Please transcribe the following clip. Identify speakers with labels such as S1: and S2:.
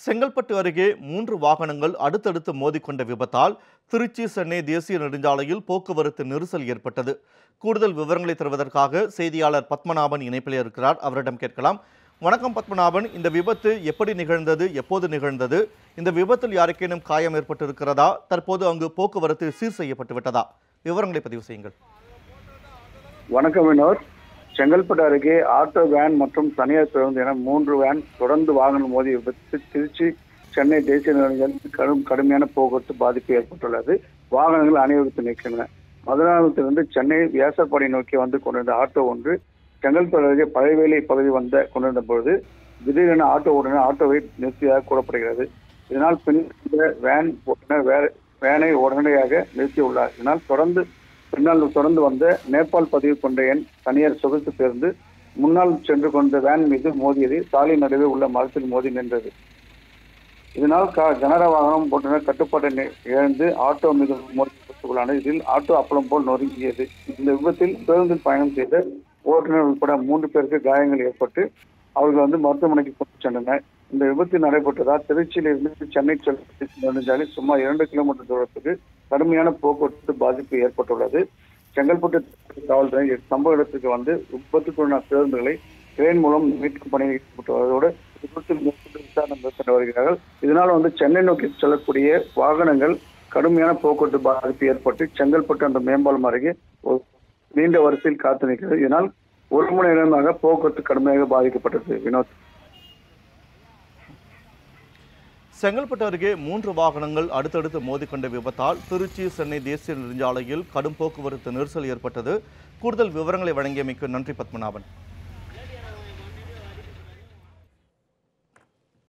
S1: செங்கல்பட்டு அருகே மூன்று வாகனங்கள் அடுத்தடுத்து மோதிக்கொண்ட விபத்தால் திருச்சி சென்னை தேசிய நெடுஞ்சாலையில் போக்குவரத்து நெரிசல் ஏற்பட்டது கூடுதல் விவரங்களை தருவதற்காக செய்தியாளர் பத்மநாபன் இணைப்பில் இருக்கிறார் அவரிடம் கேட்கலாம் வணக்கம் பத்மநாபன் இந்த விபத்து எப்படி நிகழ்ந்தது எப்போது நிகழ்ந்தது இந்த விபத்தில் யாருக்கேனும் காயம் ஏற்பட்டிருக்கிறதா தற்போது அங்கு போக்குவரத்து சீர் செய்யப்பட்டு விட்டதா விவரங்களை பதிவு செய்யுங்கள்
S2: வணக்கம் வினோத் செங்கல்பட்டு அருகே ஆட்டோ வேன் மற்றும் தனியார் பேருந்து என மூன்று வேன் தொடர்ந்து வாகனம் மோதி விபத்து திருச்சி சென்னை தேசிய நெடுஞ்சாலையில் கடும் கடுமையான போக்குவரத்து பாதிப்பு ஏற்பட்டுள்ளது வாகனங்கள் அணிவகுத்து நிற்கின்றன மதுராந்தகத்திலிருந்து சென்னை வியாசப்பாடி நோக்கி வந்து கொண்டிருந்த ஆட்டோ ஒன்று செங்கல்பட்டு அருகே பழையவேலை பகுதி வந்த கொண்டிருந்த பொழுது திடீரென ஆட்டோ ஓட்டுநர் ஆட்டோவை நிறுத்தியதாக கூறப்படுகிறது இதனால் பின் இந்த வேன் ஓட்டுநர் வே- வேனை உடனடியாக நிறுத்தியுள்ளார் இதனால் தொடர்ந்து பின்னால் தொடர்ந்து வந்த நேபாள் பதிவு கொண்ட எண் தனியார் சொகுசு பேருந்து முன்னால் சென்று கொண்ட வேன் மீது மோதியது சாலை நடுவே உள்ள மரத்தில் மோதி நின்றது இதனால் க- கனரக வாகனம் ஓட்டுநர் கட்டுப்பாட்டை நி- இழந்து ஆட்டோ மீது மோதி விபத்துக்குள்ளானது இதில் ஆட்டோ அப்பளம் போல் நொறுங்கியது இந்த விபத்தில் பேருந்தில் பயணம் செய்த ஓட்டுநர் உட்பட மூன்று பேருக்கு காயங்கள் ஏற்பட்டு அவர்கள் வந்து மருத்துவமனைக்கு கொண்டு சென்றனர் இந்த விபத்து நடைபெற்றதால் திருச்சியிலிருந்து சென்னை செல்லும் நெடுஞ்சாலை சுமார் இரண்டு கிலோமீட்டர் தூரத்துக்கு கடுமையான போக்குவரத்து பாதிப்பு ஏற்பட்டுள்ளது செங்கல்பட்டு காவல்துறை சம்பவ இடத்துக்கு வந்து விபத்துக்குள்ளான பேருந்துகளை கிரேன் மூலம் மீட்கும் பணியில் ஈடுபட்டு வருவதோடு விபத்தில் மேற்கொண்டு விசாரணை மேற்கொண்டு வருகிறார்கள் இதனால் வந்து சென்னை நோக்கி செல்லக்கூடிய வாகனங்கள் கடுமையான போக்குவரத்து பாதிப்பு ஏற்பட்டு செங்கல்பட்டு அந்த மேம்பாலம் அருகே ஒரு நீண்ட வரிசையில் காத்து நிற்கிறது இதனால் ஒரு மணி நேரமாக போக்குவரத்து கடுமையாக பாதிக்கப்பட்டது வினோத்
S1: செங்கல்பட்டு அருகே மூன்று வாகனங்கள் அடுத்தடுத்து மோதிக்கொண்ட விபத்தால் திருச்சி சென்னை தேசிய நெடுஞ்சாலையில் கடும் போக்குவரத்து நெரிசல் ஏற்பட்டது கூடுதல் விவரங்களை வழங்கியமைக்கு நன்றி பத்மநாபன்